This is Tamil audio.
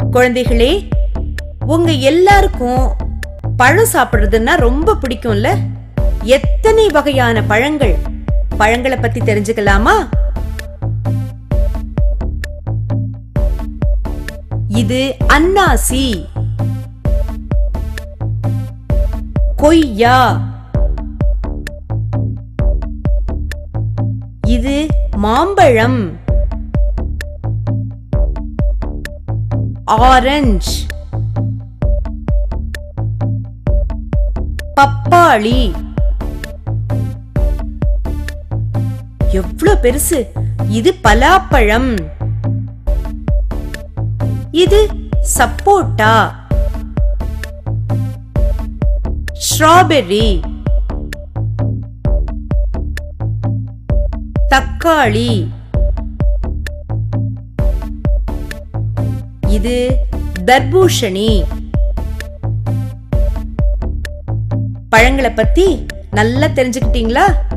குழந்தைகளே உங்க எல்லாருக்கும் பழம் சாப்பிடுறதுன்னா ரொம்ப பிடிக்கும்ல எத்தனை வகையான பழங்கள் பழங்களை பத்தி தெரிஞ்சுக்கலாமா இது அன்னாசி கொய்யா இது மாம்பழம் ஆரஞ்சு பப்பாளி எவ்வளவு பெருசு இது பலாப்பழம் இது சப்போட்டா ஸ்ட்ராபெர்ரி தக்காளி இது தர்பூஷணி பழங்களை பத்தி நல்லா தெரிஞ்சுக்கிட்டீங்களா